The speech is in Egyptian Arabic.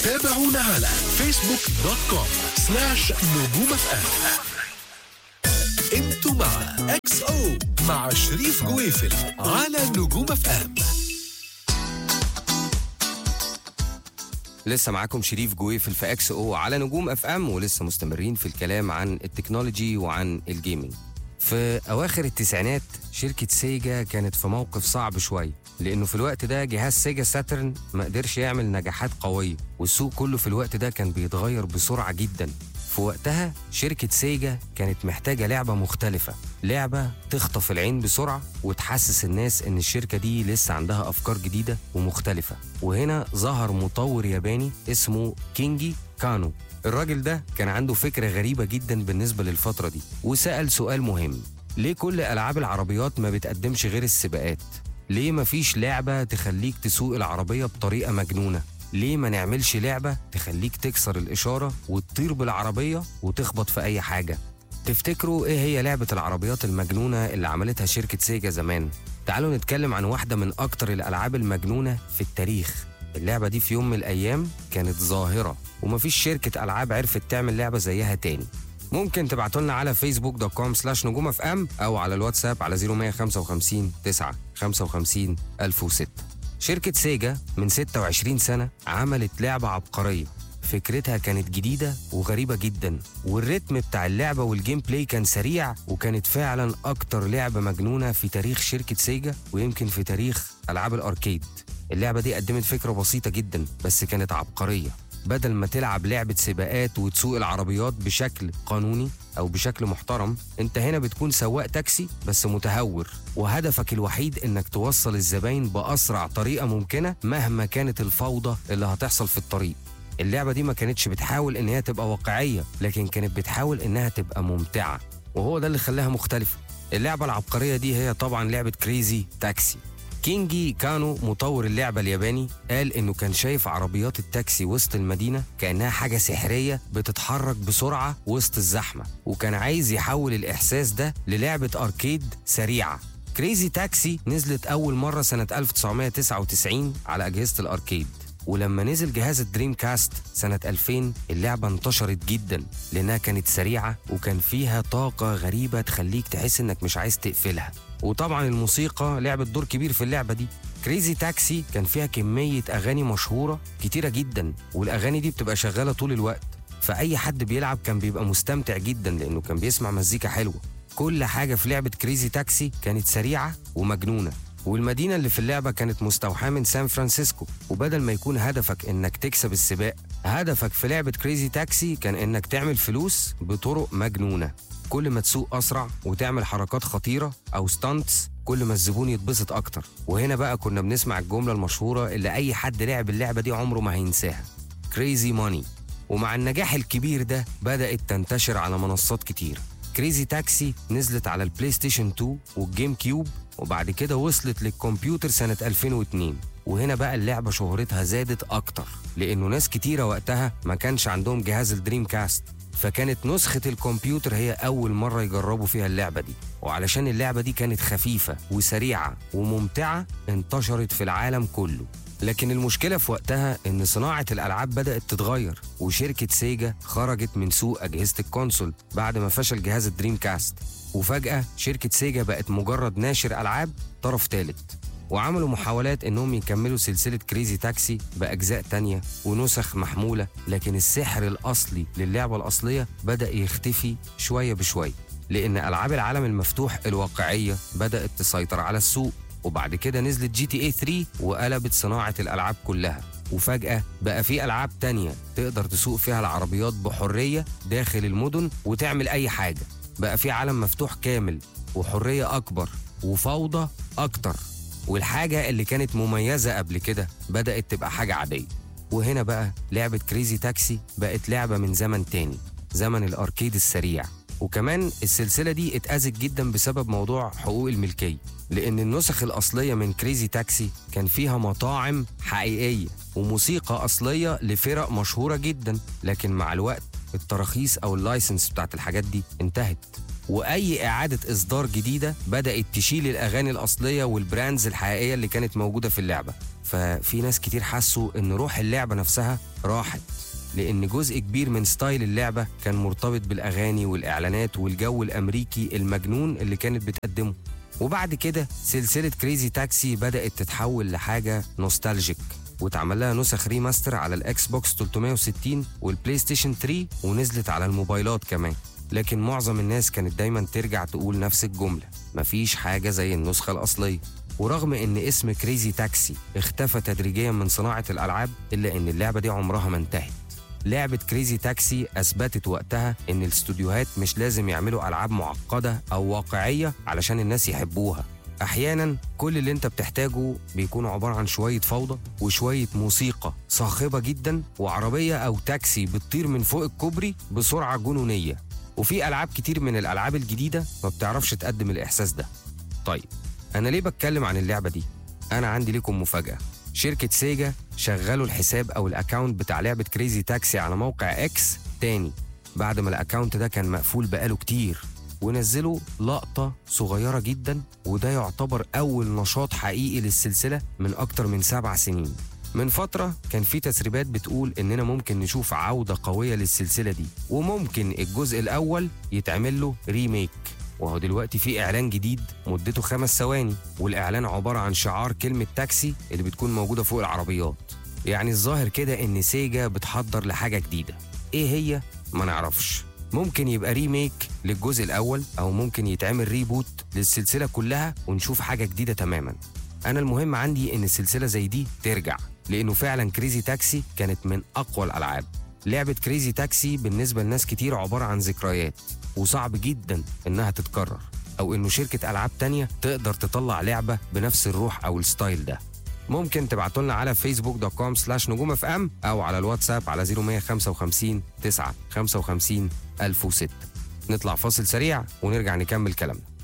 تابعونا على فيسبوك دوت كوم سلاش نجوم اف ام انتوا مع اكس او مع شريف جويفل على نجوم اف ام لسه معاكم شريف جويفل في اكس او على نجوم اف ام ولسه مستمرين في الكلام عن التكنولوجي وعن الجيمنج في اواخر التسعينات شركه سيجا كانت في موقف صعب شويه لانه في الوقت ده جهاز سيجا ساترن ما قدرش يعمل نجاحات قويه والسوق كله في الوقت ده كان بيتغير بسرعه جدا في وقتها شركة سيجا كانت محتاجة لعبة مختلفة لعبة تخطف العين بسرعة وتحسس الناس إن الشركة دي لسه عندها أفكار جديدة ومختلفة وهنا ظهر مطور ياباني اسمه كينجي كانو الراجل ده كان عنده فكرة غريبة جدا بالنسبة للفترة دي وسأل سؤال مهم ليه كل ألعاب العربيات ما بتقدمش غير السباقات؟ ليه مفيش لعبة تخليك تسوق العربية بطريقة مجنونة؟ ليه ما نعملش لعبة تخليك تكسر الإشارة وتطير بالعربية وتخبط في أي حاجة؟ تفتكروا إيه هي لعبة العربيات المجنونة اللي عملتها شركة سيجا زمان؟ تعالوا نتكلم عن واحدة من أكتر الألعاب المجنونة في التاريخ اللعبة دي في يوم من الأيام كانت ظاهرة ومفيش شركة ألعاب عرفت تعمل لعبة زيها تاني ممكن تبعتوا لنا على فيسبوك دوت كوم سلاش نجوم اف ام او على الواتساب على 0155 9 55 1006 شركة سيجا من 26 سنة عملت لعبة عبقرية فكرتها كانت جديدة وغريبة جدا والريتم بتاع اللعبة والجيم بلاي كان سريع وكانت فعلا أكتر لعبة مجنونة في تاريخ شركة سيجا ويمكن في تاريخ ألعاب الأركيد اللعبة دي قدمت فكرة بسيطة جدا بس كانت عبقرية بدل ما تلعب لعبة سباقات وتسوق العربيات بشكل قانوني أو بشكل محترم أنت هنا بتكون سواق تاكسي بس متهور وهدفك الوحيد إنك توصل الزباين بأسرع طريقة ممكنة مهما كانت الفوضى اللي هتحصل في الطريق اللعبة دي ما كانتش بتحاول إن هي تبقى واقعية لكن كانت بتحاول إنها تبقى ممتعة وهو ده اللي خلاها مختلفة اللعبة العبقرية دي هي طبعا لعبة كريزي تاكسي كينجي كانو مطور اللعبة الياباني قال إنه كان شايف عربيات التاكسي وسط المدينة كأنها حاجة سحرية بتتحرك بسرعة وسط الزحمة وكان عايز يحول الإحساس ده للعبة أركيد سريعة كريزي تاكسي نزلت أول مرة سنة 1999 على أجهزة الأركيد ولما نزل جهاز الدريم كاست سنة 2000 اللعبة انتشرت جدا لأنها كانت سريعة وكان فيها طاقة غريبة تخليك تحس إنك مش عايز تقفلها وطبعا الموسيقى لعبت دور كبير في اللعبة دي كريزي تاكسي كان فيها كمية أغاني مشهورة كتيرة جدا والأغاني دي بتبقى شغالة طول الوقت فأي حد بيلعب كان بيبقى مستمتع جدا لأنه كان بيسمع مزيكا حلوة كل حاجة في لعبة كريزي تاكسي كانت سريعة ومجنونة والمدينة اللي في اللعبة كانت مستوحاة من سان فرانسيسكو وبدل ما يكون هدفك انك تكسب السباق هدفك في لعبة كريزي تاكسي كان انك تعمل فلوس بطرق مجنونة كل ما تسوق أسرع وتعمل حركات خطيرة أو ستانتس كل ما الزبون يتبسط أكتر وهنا بقى كنا بنسمع الجملة المشهورة اللي أي حد لعب اللعبة دي عمره ما هينساها كريزي ماني ومع النجاح الكبير ده بدأت تنتشر على منصات كتير كريزي تاكسي نزلت على البلاي ستيشن 2 والجيم كيوب وبعد كده وصلت للكمبيوتر سنة 2002 وهنا بقى اللعبة شهرتها زادت أكتر لأنه ناس كتيرة وقتها ما كانش عندهم جهاز الدريم كاست فكانت نسخة الكمبيوتر هي أول مرة يجربوا فيها اللعبة دي وعلشان اللعبة دي كانت خفيفة وسريعة وممتعة انتشرت في العالم كله لكن المشكلة في وقتها إن صناعة الألعاب بدأت تتغير وشركة سيجا خرجت من سوق أجهزة الكونسول بعد ما فشل جهاز الدريم كاست وفجأة شركة سيجا بقت مجرد ناشر ألعاب طرف ثالث وعملوا محاولات انهم يكملوا سلسله كريزي تاكسي باجزاء تانية ونسخ محموله لكن السحر الاصلي للعبه الاصليه بدا يختفي شويه بشويه لان العاب العالم المفتوح الواقعيه بدات تسيطر على السوق وبعد كده نزلت جي تي اي 3 وقلبت صناعه الالعاب كلها وفجأة بقى في ألعاب تانية تقدر تسوق فيها العربيات بحرية داخل المدن وتعمل أي حاجة بقى في عالم مفتوح كامل وحرية أكبر وفوضى أكتر والحاجة اللي كانت مميزة قبل كده بدأت تبقى حاجة عادية وهنا بقى لعبة كريزي تاكسي بقت لعبة من زمن تاني زمن الأركيد السريع وكمان السلسلة دي اتأذت جدا بسبب موضوع حقوق الملكية لأن النسخ الأصلية من كريزي تاكسي كان فيها مطاعم حقيقية وموسيقى أصلية لفرق مشهورة جدا لكن مع الوقت التراخيص أو اللايسنس بتاعت الحاجات دي انتهت واي اعاده اصدار جديده بدات تشيل الاغاني الاصليه والبراندز الحقيقيه اللي كانت موجوده في اللعبه ففي ناس كتير حسوا ان روح اللعبه نفسها راحت لان جزء كبير من ستايل اللعبه كان مرتبط بالاغاني والاعلانات والجو الامريكي المجنون اللي كانت بتقدمه وبعد كده سلسله كريزي تاكسي بدات تتحول لحاجه نوستالجيك واتعمل لها نسخ ريماستر على الاكس بوكس 360 والبلاي ستيشن 3 ونزلت على الموبايلات كمان لكن معظم الناس كانت دايما ترجع تقول نفس الجمله مفيش حاجه زي النسخه الاصليه ورغم ان اسم كريزي تاكسي اختفى تدريجيا من صناعه الالعاب الا ان اللعبه دي عمرها ما انتهت لعبة كريزي تاكسي أثبتت وقتها إن الاستوديوهات مش لازم يعملوا ألعاب معقدة أو واقعية علشان الناس يحبوها أحيانا كل اللي أنت بتحتاجه بيكون عبارة عن شوية فوضى وشوية موسيقى صاخبة جدا وعربية أو تاكسي بتطير من فوق الكوبري بسرعة جنونية وفي ألعاب كتير من الألعاب الجديدة ما بتعرفش تقدم الإحساس ده طيب أنا ليه بتكلم عن اللعبة دي؟ أنا عندي لكم مفاجأة شركة سيجا شغلوا الحساب أو الأكاونت بتاع لعبة كريزي تاكسي على موقع إكس تاني بعد ما الأكاونت ده كان مقفول بقاله كتير ونزلوا لقطة صغيرة جدا وده يعتبر أول نشاط حقيقي للسلسلة من أكتر من سبع سنين من فترة كان في تسريبات بتقول إننا ممكن نشوف عودة قوية للسلسلة دي وممكن الجزء الأول يتعمل له ريميك وهو دلوقتي في إعلان جديد مدته خمس ثواني والإعلان عبارة عن شعار كلمة تاكسي اللي بتكون موجودة فوق العربيات يعني الظاهر كده إن سيجا بتحضر لحاجة جديدة إيه هي؟ ما نعرفش ممكن يبقى ريميك للجزء الأول أو ممكن يتعمل ريبوت للسلسلة كلها ونشوف حاجة جديدة تماما أنا المهم عندي إن السلسلة زي دي ترجع لأنه فعلا كريزي تاكسي كانت من أقوى الألعاب لعبة كريزي تاكسي بالنسبة لناس كتير عبارة عن ذكريات وصعب جدا إنها تتكرر أو إنه شركة ألعاب تانية تقدر تطلع لعبة بنفس الروح أو الستايل ده ممكن تبعتوا لنا على فيسبوك دوت كوم سلاش نجوم اف ام او على الواتساب على 0155 9 55 1006 نطلع فاصل سريع ونرجع نكمل كلامنا